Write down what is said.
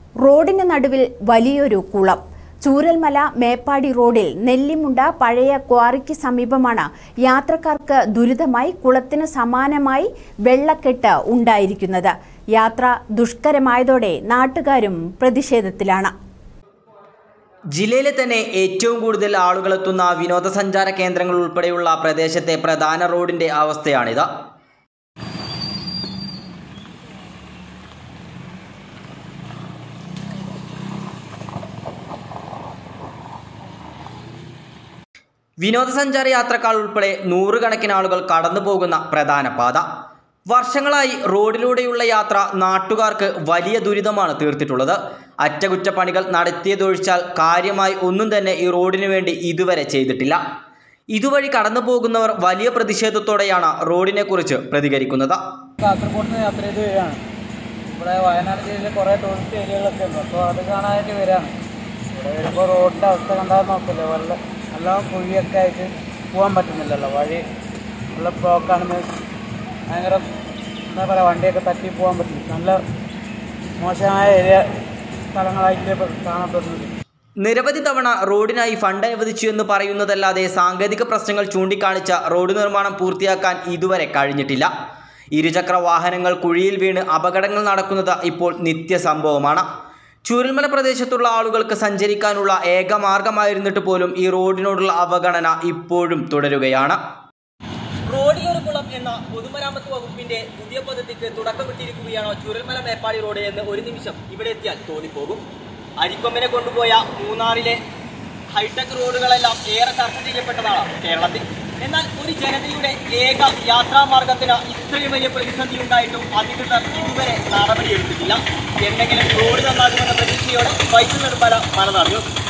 റോഡിന് നടുവിൽ വലിയൊരു കുളം ചൂരൽമല മേപ്പാടി റോഡിൽ നെല്ലിമുണ്ട പഴയ ക്വാറിക്ക് സമീപമാണ് യാത്രക്കാർക്ക് ദുരിതമായി കുളത്തിന് സമാനമായി വെള്ളക്കെട്ട് ഉണ്ടായിരിക്കുന്നത് യാത്ര ദുഷ്കരമായതോടെ നാട്ടുകാരും പ്രതിഷേധത്തിലാണ് ജില്ലയിലെ തന്നെ ഏറ്റവും കൂടുതൽ ആളുകളെത്തുന്ന വിനോദസഞ്ചാര കേന്ദ്രങ്ങൾ ഉൾപ്പെടെയുള്ള പ്രദേശത്തെ പ്രധാന റോഡിന്റെ അവസ്ഥയാണിത് വിനോദസഞ്ചാര യാത്രക്കാർ ഉൾപ്പെടെ നൂറുകണക്കിന് ആളുകൾ കടന്നു പോകുന്ന പ്രധാന പാത വർഷങ്ങളായി റോഡിലൂടെയുള്ള യാത്ര നാട്ടുകാർക്ക് വലിയ ദുരിതമാണ് തീർത്തിട്ടുള്ളത് അറ്റകുറ്റപ്പണികൾ നടത്തിയതൊഴിച്ചാൽ കാര്യമായി ഒന്നും തന്നെ ഈ റോഡിനു വേണ്ടി ഇതുവരെ ചെയ്തിട്ടില്ല ഇതുവഴി കടന്നു പോകുന്നവർ വലിയ പ്രതിഷേധത്തോടെയാണ് റോഡിനെക്കുറിച്ച് പ്രതികരിക്കുന്നത് കാസർഗോഡ് നിന്ന് യാത്ര ചെയ്ത് വരികയാണ് ഇവിടെ വയനാട് ജില്ലയിൽ കുറേ ടൂറിസ്റ്റ് ഏരിയകളൊക്കെ ഉണ്ട് അപ്പോൾ അത് കാണാനായിട്ട് വരികയാണ് ഇവിടെ വരുമ്പോൾ റോഡിൻ്റെ അവസ്ഥ കണ്ടാൽ നോക്കില്ലേ വെള്ളം നല്ല കുഴിയൊക്കെ ആയിട്ട് പോകാൻ പറ്റുന്നില്ലല്ലോ വഴി നല്ല ബ്ലോക്കാണ് ഭയങ്കര എന്താ പറയുക വണ്ടിയൊക്കെ തട്ടി പോകാൻ പറ്റില്ല നല്ല മോശമായ ഏരിയ സ്ഥലങ്ങളായിട്ട് ഇപ്പോൾ കാണപ്പെടുന്നത് നിരവധി തവണ റോഡിനായി ഫണ്ട് അനുവദിച്ചു എന്ന് പറയുന്നതല്ലാതെ സാങ്കേതിക പ്രശ്നങ്ങൾ ചൂണ്ടിക്കാണിച്ച റോഡ് നിർമ്മാണം പൂർത്തിയാക്കാൻ ഇതുവരെ കഴിഞ്ഞിട്ടില്ല ഇരുചക്ര വാഹനങ്ങൾ കുഴിയിൽ വീണ് അപകടങ്ങൾ നടക്കുന്നത് ഇപ്പോൾ നിത്യസംഭവമാണ് ചൂരൽമല പ്രദേശത്തുള്ള ആളുകൾക്ക് സഞ്ചരിക്കാനുള്ള ഏക മാർഗമായിരുന്നിട്ട് പോലും ഈ റോഡിനോടുള്ള അവഗണന ഇപ്പോഴും തുടരുകയാണ് റോഡിലൊരു കുളം എന്ന പൊതുമരാമത്ത് വകുപ്പിന്റെ പുതിയ പദ്ധതിക്ക് തുടക്കമിട്ടിരിക്കുകയാണോ ചുരൽമല മേപ്പാടി റോഡ് എന്ന് ഒരു നിമിഷം ഇവിടെ എത്തിയാൽ തോന്നിപ്പോകും അരിക്കൊമ്പിനെ കൊണ്ടുപോയ മൂന്നാറിലെ ഹൈടെക് റോഡുകളെല്ലാം ഏറെ ചർച്ച ചെയ്യപ്പെട്ടതാണ് കേരളത്തിൽ എന്നാൽ ഒരു ജനതയുടെ ഏക യാത്രാമാർഗത്തിന് ഇത്രയും വലിയ പ്രതിസന്ധി ഉണ്ടായിട്ടും അധികൃതർ ഇതുവരെ നടപടിയെടുത്തിട്ടില്ല എന്തെങ്കിലും റോഡ് നന്നാകുമെന്ന പ്രതീക്ഷയോടെ വൈദ്യുതി നിർമ്മാണ മല നടന്നു